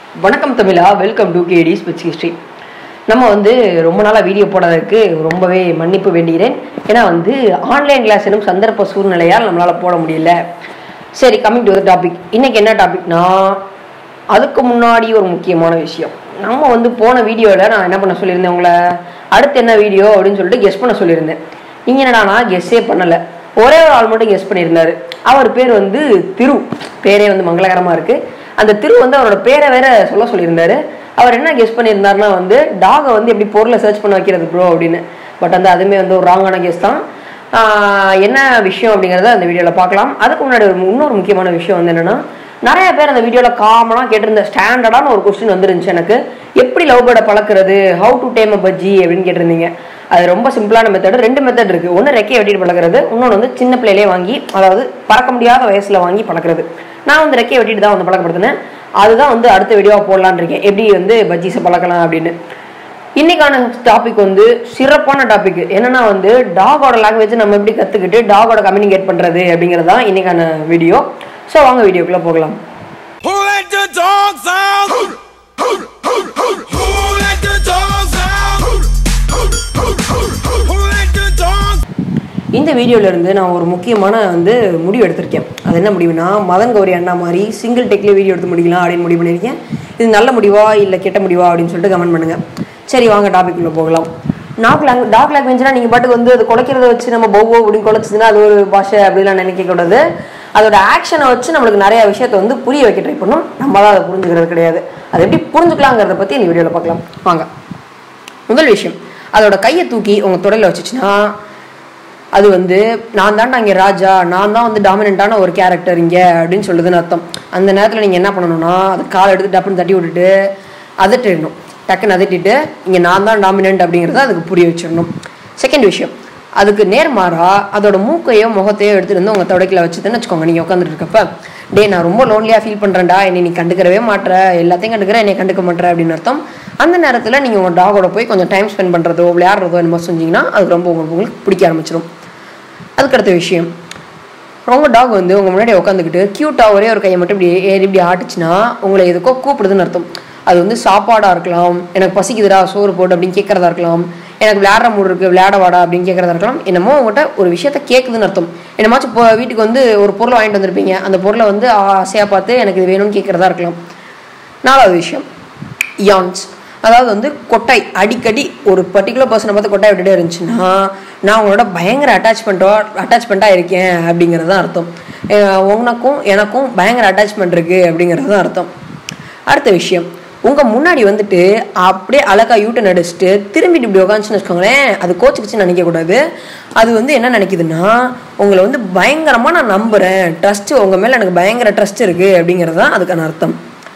வணக்கம் தமிழா welcome to KD speech history நம்ம வந்து ரொம்ப நாளாக வீடியோ போடாததுக்கு ரொம்பவே மன்னிப்பு வேண்டுகிறேன் ஏன்னா வந்து ஆன்லைன் கிளாஸ் எனும் சந்தர்ப்ப சூழ்நிலையால் நம்மளால் போட முடியல சரி கம்மிங் டு த டாபிக் இன்னைக்கு என்ன டாபிக்னா அதுக்கு முன்னாடி ஒரு முக்கியமான விஷயம் நம்ம வந்து போன வீடியோவில் நான் என்ன பண்ண சொல்லியிருந்தேன் உங்களை அடுத்து என்ன வீடியோ அப்படின்னு சொல்லிட்டு கெஸ் பண்ண சொல்லியிருந்தேன் நீங்கள் என்னடானா கெஸ்ஸே பண்ணலை ஒரே ஒரு ஆள் மட்டும் கெஸ் பண்ணியிருந்தாரு அவர் பேர் வந்து திரு பேரே வந்து மங்களகரமாக இருக்குது அந்த திரு வந்து அவரோட பேரை வேற சொல்ல சொல்லியிருந்தாரு அவர் என்ன கெஸ் பண்ணியிருந்தாருன்னா வந்து டாகை வந்து எப்படி பொருளை சர்ச் பண்ண வைக்கிறது ப்ரோ அப்படின்னு பட் வந்து அதுவுமே வந்து ஒரு ராங்கான கெஸ் தான் ஆஹ் என்ன விஷயம் அப்படிங்கிறத அந்த வீடியோவில் பார்க்கலாம் அதுக்கு முன்னாடி ஒரு இன்னொரு முக்கியமான விஷயம் வந்து என்னன்னா நிறைய பேர் அந்த வீடியோவில் காமனாக கேட்டிருந்த ஸ்டாண்டர்டான ஒரு கொஸ்டின் வந்துருந்துச்சு எனக்கு எப்படி லவ் பேர்டை பழக்கிறது how to tame a budgie அப்படின்னு கேட்டிருந்தீங்க அது ரொம்ப சிம்பிளான மெத்தட் ரெண்டு மெத்தட் இருக்கு ஒன்று ரெக்கையை வெட்டிட்டு பழக்கிறது இன்னொன்று வந்து சின்ன பிள்ளையிலே வாங்கி அதாவது பறக்க முடியாத வயசுல வாங்கி பழக்கிறது நான் வந்து ரெக்கையை வெட்டிட்டு தான் வந்து பழக்கப்படுத்தினேன் அதுதான் வந்து அடுத்த வீடியோவாக போடலான்னு இருக்கேன் எப்படி வந்து பஜ்ஜீஸை பழக்கலாம் அப்படின்னு இன்னைக்கான டாபிக் வந்து சிறப்பான டாபிக் என்னன்னா வந்து டாகோட லாங்குவேஜ் நம்ம எப்படி கற்றுக்கிட்டு டாகோட கம்யூனிகேட் பண்ணுறது அப்படிங்கிறது தான் இன்னைக்கான வீடியோ ஸோ வாங்க வீடியோக்குள்ளே போகலாம் Who let the dogs out? Who let the dogs out? Who let the dogs இந்த வீடியோல இருந்து நான் ஒரு முக்கியமான வந்து முடிவு எடுத்திருக்கேன் அது என்ன முடிவுனா மதன் கௌரி அண்ணா மாதிரி சிங்கிள் டெக்லேயே வீடியோ எடுத்து முடிக்கலாம் அப்படின்னு முடிவு பண்ணியிருக்கேன் இது நல்ல முடிவா இல்லை கெட்ட முடிவா அப்படின்னு சொல்லிட்டு கமெண்ட் பண்ணுங்க சரி வாங்க டாபிக் உள்ள போகலாம் டாக் லாங்குவேஜ் டாக் லாங்குவேஜ்னா நீங்கள் பாட்டுக்கு வந்து அது குலைக்கிறத வச்சு நம்ம பௌவோ அப்படின்னு குலைச்சதுன்னா அது ஒரு பாஷை அப்படிலாம் நினைக்க கூடாது அதோட ஆக்ஷனை வச்சு நம்மளுக்கு நிறைய விஷயத்தை வந்து புரிய வைக்க ட்ரை பண்ணும் நம்ம தான் அதை புரிஞ்சுக்கிறது கிடையாது அது எப்படி புரிஞ்சுக்கலாங்கிறத பற்றி இந்த வீடியோவில் பார்க்கலாம் வாங்க முதல் விஷயம் அதோட கையை தூக்கி உங்கள் தொடையில் வச்சுச்சுன்னா அது வந்து நான் தான்டா இங்கே ராஜா நான் தான் வந்து டாமினண்ட்டான ஒரு கேரக்டர் இங்கே அப்படின்னு சொல்லுதுன்னு அர்த்தம் அந்த நேரத்தில் நீங்கள் என்ன பண்ணணும்னா அது காலை எடுத்து டப்புன்னு தட்டி விட்டுட்டு அதட்டிடணும் டக்குன்னு அதட்டிட்டு இங்கே நான் தான் டாமினண்ட் அப்படிங்கிறத அதுக்கு புரிய வச்சிடணும் செகண்ட் விஷயம் அதுக்கு நேர்மாறா அதோட மூக்கையோ முகத்தையோ எடுத்துட்டு வந்து உங்கள் தொடக்கில் வச்சுதுன்னு வச்சுக்கோங்க நீங்கள் உட்காந்துட்டு இருக்கப்ப டே நான் ரொம்ப லோன்லியாக ஃபீல் பண்ணுறேன்டா என்னை நீ கண்டுக்கிறவே மாட்ற எல்லாத்தையும் கண்டுக்கிற என்னை கண்டுக்க மாட்ற அப்படின்னு அர்த்தம் அந்த நேரத்தில் நீங்கள் உங்கள் டாகோட போய் கொஞ்சம் டைம் ஸ்பெண்ட் பண்ணுறதோ விளையாடுறதோ என்னமோ செஞ்சீங்கன்னா அது ரொம்ப உங்களுக்கு உங்களுக்கு பிடிக்க ஆரம்பிச்சிடும் அதுக்கடுத்த விஷயம் உங்கள் டாக் வந்து உங்கள் முன்னாடி உட்காந்துக்கிட்டு க்யூட்டாக ஒரே ஒரு கையை மட்டும் இப்படி ஏறி இப்படி ஆட்டுச்சுன்னா உங்களை எதுக்கோ கூப்பிடுதுன்னு அர்த்தம் அது வந்து சாப்பாடாக இருக்கலாம் எனக்கு பசிக்குதுடா சோறு போட்டு அப்படின்னு கேட்குறதா இருக்கலாம் எனக்கு விளையாடுற மூடு இருக்குது விளையாட வாடா அப்படின்னு கேட்குறதா இருக்கலாம் என்னமோ உங்கள்கிட்ட ஒரு விஷயத்த கேட்குதுன்னு அர்த்தம் என்னமாச்சும் இப்போ வீட்டுக்கு வந்து ஒரு பொருளை வாங்கிட்டு வந்திருப்பீங்க அந்த பொருளை வந்து ஆசையாக பார்த்து எனக்கு இது வேணும்னு கேட்குறதா இருக்கலாம் நாலாவது விஷயம் யான்ஸ் அதாவது வந்து கொட்டாய் அடிக்கடி ஒரு பர்டிகுலர் பர்சனை பார்த்து கொட்டாய் விட்டுட்டே இருந்துச்சுன்னா நான் உங்களோட பயங்கர அட்டாச்மெண்ட்டோ அட்டாச்மெண்ட்டாக இருக்கேன் அப்படிங்கிறது தான் அர்த்தம் அஹ் உனக்கும் எனக்கும் பயங்கர அட்டாச்மெண்ட் இருக்குது அப்படிங்கிறது தான் அர்த்தம் அடுத்த விஷயம் உங்கள் முன்னாடி வந்துட்டு அப்படியே அழகா யூட்டன் அடிச்சுட்டு திரும்பிட்டு இப்படி உட்காந்துச்சுன்னு வச்சுக்கோங்களேன் அது கோச்சுக்குச்சுன்னு நினைக்கக்கூடாது அது வந்து என்ன நினைக்குதுன்னா உங்களை வந்து பயங்கரமாக நான் நம்புகிறேன் ட்ரஸ்ட்டு உங்கள் மேலே எனக்கு பயங்கர ட்ரஸ்ட் இருக்குது அப்படிங்கிறது தான் அதுக்கான அர்த்தம்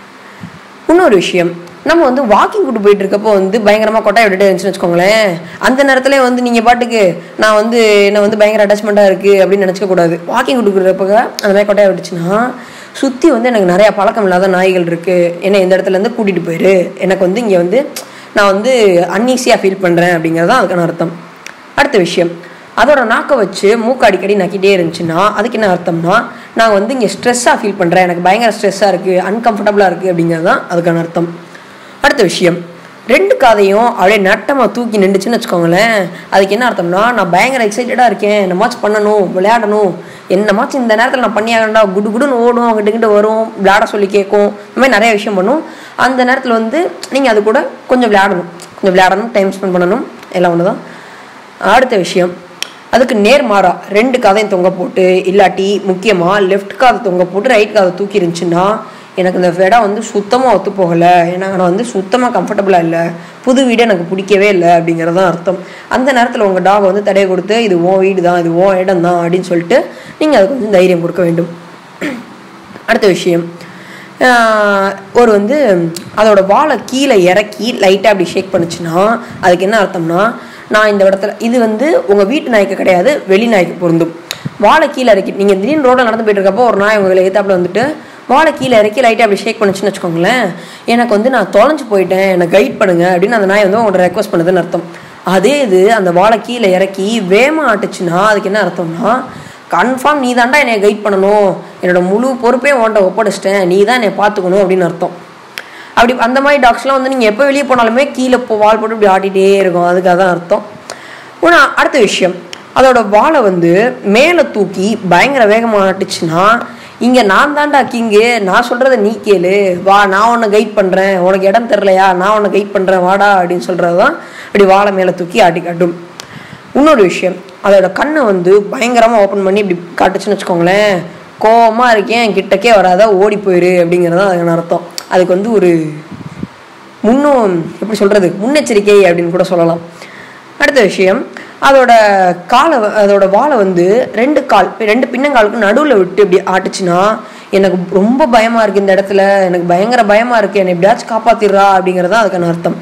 இன்னொரு விஷயம் நம்ம வந்து வாக்கிங் கூட்டு போயிட்டு இருக்கப்போ வந்து பயங்கரமாக கொட்டாய் விட்டுட்டு இருந்துச்சுன்னு வச்சுக்கோங்களேன் அந்த நேரத்துல வந்து நீங்கள் பாட்டுக்கு நான் வந்து என்ன வந்து பயங்கர அட்டாச்மெண்ட்டாக இருக்குது அப்படின்னு நினச்சிக்க கூடாது வாக்கிங் கூட்டுக்கிறப்ப அந்த மாதிரி கொட்டாய் விட்டுச்சுன்னா சுற்றி வந்து எனக்கு நிறையா பழக்கம் இல்லாத நாய்கள் இருக்குது என்னை இந்த இடத்துல இருந்து கூட்டிகிட்டு போயிரு எனக்கு வந்து இங்கே வந்து நான் வந்து அன்ஈஸியாக ஃபீல் பண்ணுறேன் அப்படிங்கிறது தான் அதுக்கான அர்த்தம் அடுத்த விஷயம் அதோட நாக்கை வச்சு மூக்கு அடிக்கடி நக்கிட்டே இருந்துச்சுன்னா அதுக்கு என்ன அர்த்தம்னா நான் வந்து இங்கே ஸ்ட்ரெஸ்ஸாக ஃபீல் பண்ணுறேன் எனக்கு பயங்கர ஸ்ட்ரெஸ்ஸாக இருக்குது அன்கம்ஃபர்டபுளாக இருக்குது அப்படிங்கிறது தான் அதுக்கான அர்த்தம் அடுத்த விஷயம் ரெண்டு காதையும் அப்படியே நட்டமாக தூக்கி நின்றுச்சுன்னு வச்சுக்கோங்களேன் அதுக்கு என்ன அர்த்தம்னா நான் பயங்கர எக்ஸைட்டடாக இருக்கேன் என்னமாச்சும் பண்ணணும் விளையாடணும் என்னமாச்சும் இந்த நேரத்தில் நான் பண்ணியாகண்டா குடு குடுன்னு ஓடும் அங்கிட்டு இங்கிட்டு வரும் விளையாட சொல்லி கேட்கும் இந்த மாதிரி நிறைய விஷயம் பண்ணும் அந்த நேரத்தில் வந்து நீங்கள் அது கூட கொஞ்சம் விளையாடணும் கொஞ்சம் விளையாடணும் டைம் ஸ்பெண்ட் பண்ணணும் எல்லாம் ஒன்று தான் அடுத்த விஷயம் அதுக்கு நேர்மாறா ரெண்டு காதையும் தொங்க போட்டு இல்லாட்டி முக்கியமாக லெஃப்ட் காதை தொங்க போட்டு ரைட் காதை தூக்கி இருந்துச்சுன்னா எனக்கு இந்த இடம் வந்து சுத்தமாக ஒத்து போகலை ஏன்னா நான் வந்து சுத்தமாக கம்ஃபர்டபுளாக இல்லை புது வீடு எனக்கு பிடிக்கவே இல்லை அப்படிங்கிறது தான் அர்த்தம் அந்த நேரத்தில் உங்கள் டாக் வந்து தடையை கொடுத்து இது உன் வீடு தான் இது உன் இடம் தான் அப்படின்னு சொல்லிட்டு நீங்கள் அதுக்கு கொஞ்சம் தைரியம் கொடுக்க வேண்டும் அடுத்த விஷயம் ஆஹ் ஒரு வந்து அதோட வாழை கீழே இறக்கி லைட்டாக அப்படி ஷேக் பண்ணுச்சுன்னா அதுக்கு என்ன அர்த்தம்னா நான் இந்த இடத்துல இது வந்து உங்கள் வீட்டு நாய்க்கு கிடையாது வெளி நாய்க்கு பொருந்தும் வாழை கீழே இறக்கி நீங்கள் திடீர்னு ரோட்டில் நடந்து போயிட்டு இருக்கப்போ ஒரு நாய் உங்களை எத்தாப்புல வந்துட்டு வாழை கீழே இறக்கி லைட்டாக அப்படி ஷேக் பண்ணுச்சுன்னு வச்சுக்கோங்களேன் எனக்கு வந்து நான் தொலைஞ்சு போயிட்டேன் என்னை கைட் பண்ணுங்க அப்படின்னு அந்த நாய் வந்து உங்கள்கிட்ட ரெக்வஸ்ட் பண்ணுதுன்னு அர்த்தம் அதே இது அந்த வாழை கீழே இறக்கி வேமா ஆட்டுச்சுன்னா அதுக்கு என்ன அர்த்தம்னா கன்ஃபார்ம் நீ தாண்டா என்னை கைட் பண்ணணும் என்னோட முழு பொறுப்பையும் உன்ட்ட ஒப்படைச்சிட்டேன் நீ தான் என்னை பார்த்துக்கணும் அப்படின்னு அர்த்தம் அப்படி அந்த மாதிரி டாக்ஸ்லாம் வந்து நீங்கள் எப்போ வெளியே போனாலுமே கீழே போ வால் போட்டு இப்படி ஆட்டிகிட்டே இருக்கும் அதுக்காக தான் அர்த்தம் ஆனால் அடுத்த விஷயம் அதோட வாலை வந்து மேலே தூக்கி பயங்கர வேகமாக ஆட்டுச்சுன்னா இங்கே நான் தான்டா கிங்கு நான் சொல்கிறத நீ கேளு வா நான் உன்னை கைட் பண்ணுறேன் உனக்கு இடம் தெரிலையா நான் உன்னை கைட் பண்ணுறேன் வாடா அப்படின்னு சொல்கிறது தான் இப்படி வாழை மேலே தூக்கி ஆட்டி காட்டும் இன்னொரு விஷயம் அதோட கண்ணை வந்து பயங்கரமாக ஓப்பன் பண்ணி இப்படி காட்டுச்சுன்னு வச்சுக்கோங்களேன் கோவமாக இருக்கேன் கிட்டக்கே வராத ஓடி போயிரு அப்படிங்கிறது தான் அதுக்கான அர்த்தம் அதுக்கு வந்து ஒரு முன்னும் எப்படி சொல்கிறது முன்னெச்சரிக்கை அப்படின்னு கூட சொல்லலாம் அடுத்த விஷயம் அதோட காலை வ- அதோட வாலை வந்து ரெண்டு கால் ரெண்டு பின்னங்காலுக்கு நடுவில் விட்டு இப்படி ஆட்டுச்சுன்னா எனக்கு ரொம்ப பயமாக இருக்குது இந்த இடத்துல எனக்கு பயங்கர பயமாக இருக்குது என்னை எப்படியாச்சும் காப்பாத்திடுறா அப்படிங்கிறது தான் அதுக்கான அர்த்தம்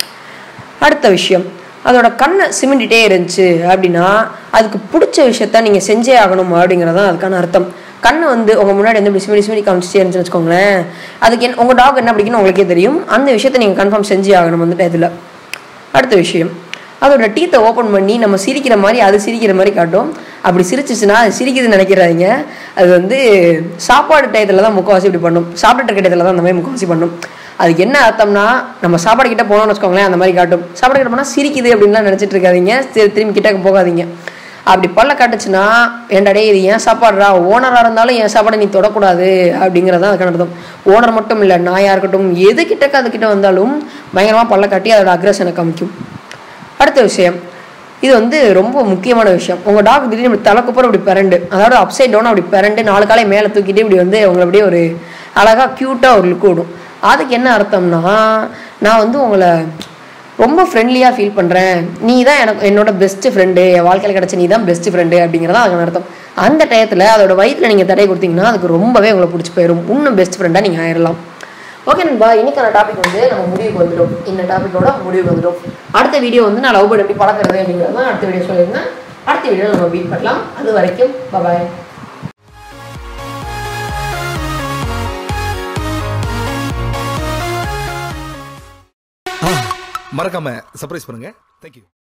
அடுத்த விஷயம் அதோட கண்ணை சிமிண்டிட்டே இருந்துச்சு அப்படின்னா அதுக்கு பிடிச்ச விஷயத்த நீங்கள் செஞ்சே ஆகணும் அப்படிங்கிறது தான் அதுக்கான அர்த்தம் கண்ணை வந்து உங்கள் முன்னாடி வந்து இப்படி சிமிடி சிமிடி காமிச்சிட்டே இருந்துச்சுன்னு வச்சுக்கோங்களேன் அதுக்கு என்ன உங்கள் டாக் என்ன பிடிக்குன்னு உங்களுக்கே தெரியும் அந்த விஷயத்த நீங்கள் கன்ஃபார்ம் செஞ்சே ஆகணும் வந்துட்டு இதில் அடுத்த விஷயம் அதோட டீத்தை ஓப்பன் பண்ணி நம்ம சிரிக்கிற மாதிரி அது சிரிக்கிற மாதிரி காட்டும் அப்படி சிரிச்சிச்சுன்னா அது சிரிக்குதுன்னு நினைக்கிறாங்க அது வந்து சாப்பாடு டயத்தில் தான் முக்கவாசி இப்படி பண்ணும் சாப்பிட்டு இருக்க டயத்தில் தான் அந்த மாதிரி முக்கவாசி பண்ணும் அதுக்கு என்ன அர்த்தம்னா நம்ம சாப்பாடு கிட்ட போனோம்னு வச்சுக்கோங்களேன் அந்த மாதிரி காட்டும் சாப்பாடு கிட்ட போனால் சிரிக்குது அப்படின்லாம் நினச்சிட்டு இருக்காதீங்க திரு- திரும்பி கிட்ட போகாதீங்க அப்படி பல்ல காட்டுச்சுன்னா ஏன்டா டேய் இது ஏன் சாப்பாடுறா ஓனராக இருந்தாலும் என் சாப்பாடை நீ தொடக்கூடாது அப்படிங்கிறது தான் அதுக்கான அர்த்தம் ஓனர் மட்டும் இல்லை நாயாக இருக்கட்டும் எது கிட்டக்க அது கிட்ட வந்தாலும் பயங்கரமாக பல்ல காட்டி அதோட அக்ரஷனை காமிக்கும் அடுத்த விஷயம் இது வந்து ரொம்ப முக்கியமான விஷயம் உங்கள் டாக் திடீர்னு இப்படி தலைக்குப்புறம் இப்படி பிறண்டு அதாவது அப்சைட் டவுன் அப்படி பிறண்டு நாலு காலை மேலே தூக்கிட்டு இப்படி வந்து உங்களை அப்படியே ஒரு அழகாக க்யூட்டாக ஒரு லுக் விடும் அதுக்கு என்ன அர்த்தம்னா நான் வந்து உங்களை ரொம்ப ஃப்ரெண்ட்லியாக ஃபீல் பண்ணுறேன் நீ தான் எனக்கு என்னோட பெஸ்ட் ஃப்ரெண்டு என் வாழ்க்கையில் கிடச்ச நீ தான் பெஸ்ட் ஃப்ரெண்டு அப்படிங்கிறதா அதுக்கான அர்த்தம் அந்த டயத்தில் அதோட வயிற்றில் நீங்கள் தடை கொடுத்தீங்கன்னா அதுக்கு ரொம்பவே உங்களை பிடிச்சி போயிடும் இன்னும் பெஸ்ட் ஃப்ரெண்டாக நீங்கள் ஆயிடலாம் ஓகே நண்பா இன்னைக்கான டாபிக் வந்து நம்ம முடிவுக்கு வந்துடும் இந்த டாபிக்கோட முடிவுக்கு வந்துடும் அடுத்த வீடியோ வந்து நான் லவ் பேர்ட் எப்படி பழக்கிறது அப்படிங்கிறது தான் அடுத்த வீடியோ சொல்லியிருந்தேன் அடுத்த வீடியோ நம்ம மீட் பண்ணலாம் அது வரைக்கும் பாய் மறக்காம சர்ப்ரைஸ் பண்ணுங்க தேங்க்யூ